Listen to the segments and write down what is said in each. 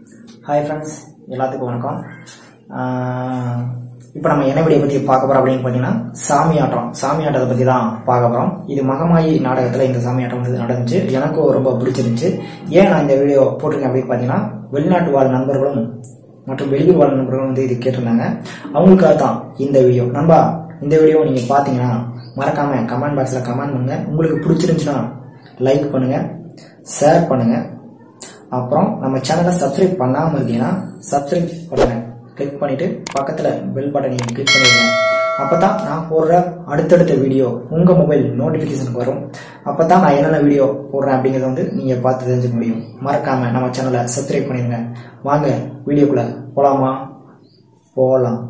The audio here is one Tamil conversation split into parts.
ஹாய் ஃப்ரெண்ட்ஸ் எல்லாத்துக்கும் வணக்கம் இப்போ நம்ம என்ன வீடியோ பற்றி பார்க்க போகிறோம் அப்படின்னு பார்த்தீங்கன்னா சாமியாட்டம் சாமியாட்டத்தை பற்றி தான் பார்க்க போகிறோம் இது மகமாயி நாடகத்தில் இந்த சாமியாட்டம் வந்து நடந்துச்சு எனக்கும் ரொம்ப பிடிச்சிருந்துச்சு ஏன் நான் இந்த வீடியோ போட்டிருக்கேன் அப்படின்னு பார்த்தீங்கன்னா வெளிநாட்டு வாழ் நண்பர்களும் மற்றும் வெளியூர் வாழ் நண்பர்களும் வந்து இது கேட்டிருந்தாங்க அவங்களுக்காக தான் இந்த வீடியோ நண்பா இந்த வீடியோ நீங்கள் பார்த்தீங்கன்னா மறக்காமல் கமெண்ட் பாக்ஸில் கமெண்ட் பண்ணுங்கள் உங்களுக்கு பிடிச்சிருந்துச்சுன்னா லைக் பண்ணுங்கள் ஷேர் பண்ணுங்கள் அப்புறம் நம்ம சேனலை சப்ஸ்கிரைப் பண்ணாமல் இருந்தீங்கன்னா சப்ஸ்கிரைப் பண்ணுங்க கிளிக் பண்ணிட்டு பக்கத்தில் பெல் பட்டனையும் கிளிக் பண்ணிடுங்க அப்போ தான் நான் போடுற அடுத்தடுத்த வீடியோ உங்கள் மொபைல் நோட்டிஃபிகேஷனுக்கு வரும் அப்போ தான் நான் என்னென்ன வீடியோ போடுறேன் அப்படிங்கிறத வந்து நீங்கள் பார்த்து தெரிஞ்சுக்க முடியும் மறக்காமல் நம்ம சேனலை சப்ஸ்கிரைப் பண்ணிடுங்க வாங்க வீடியோக்குள்ளே போகலாமா போகலாம்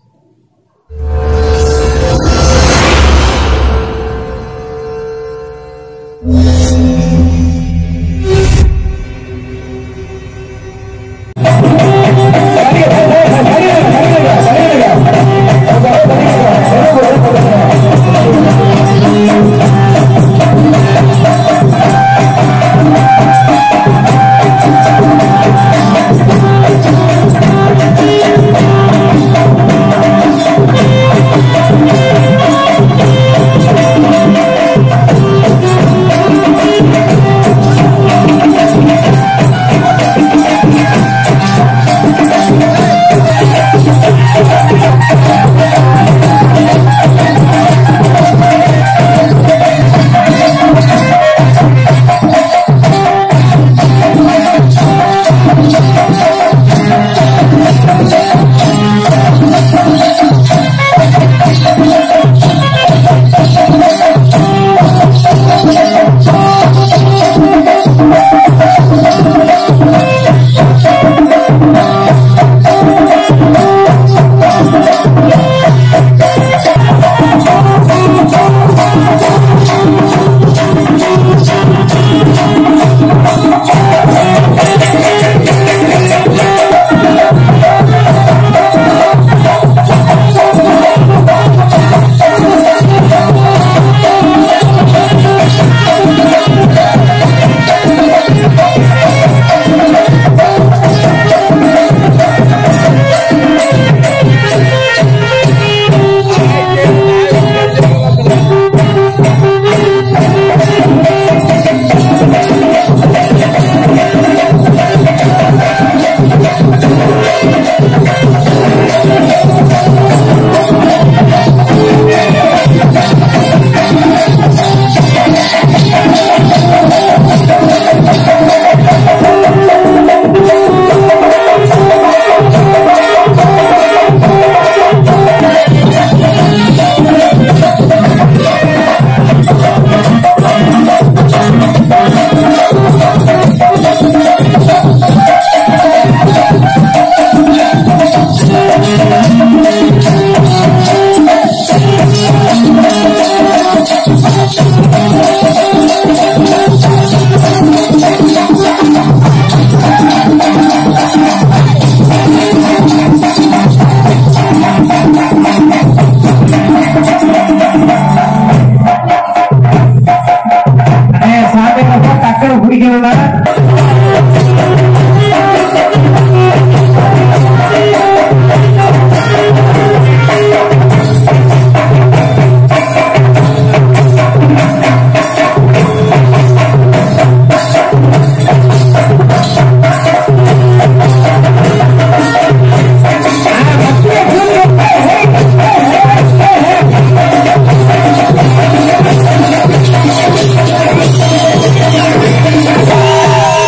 சாப்பிட்றப்ப டக்குனு குடிக்கணும்னா Hey!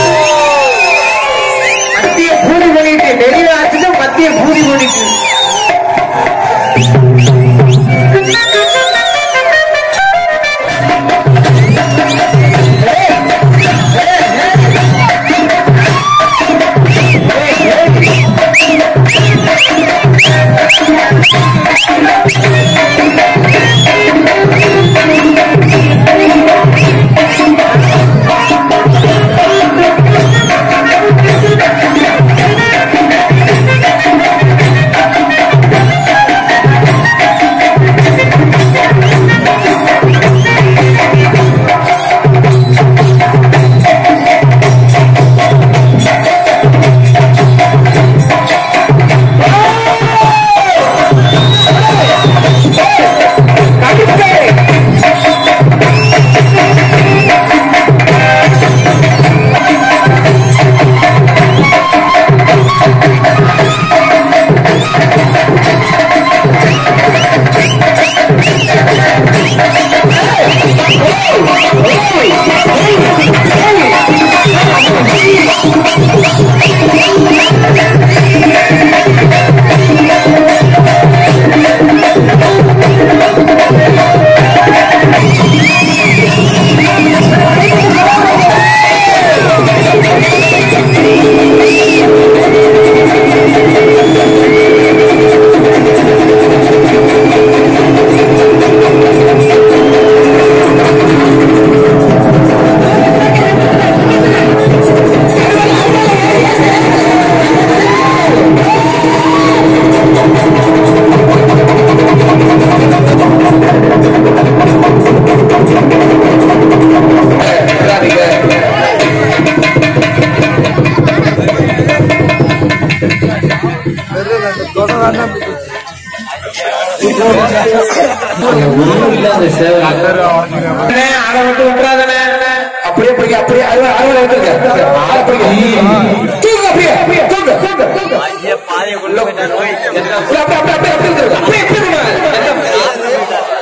அண்ணே, அதை மட்டும் விட்டுறாதண்ணே. அப்படியே பிடிக்க அப்படியே அறுவை அறுவை எடுத்துருங்க அதை பிடிக்க தூக்கு அப்படியே அப்படியே தூக்கு தூக்கு தூக்கு அப்படியே அப்படியே அப்படியே அப்படியே இருந்துருங்க. அப்படியே அப்படியே இருங்க.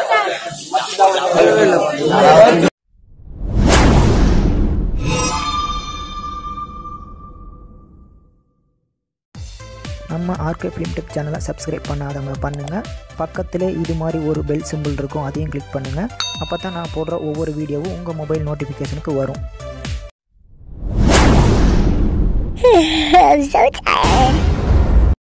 நம்ம ஆர்கே ஃபிலிம் டெக் சேனலை சப்ஸ்கிரைப் பண்ணாதவங்க பண்ணுங்கள் பக்கத்தில் இது மாதிரி ஒரு பெல் சிம்பிள் இருக்கும் அதையும் கிளிக் பண்ணுங்கள் அப்போ தான் நான் போடுற ஒவ்வொரு வீடியோவும் உங்கள் மொபைல் நோட்டிஃபிகேஷனுக்கு வரும் I'm so tired.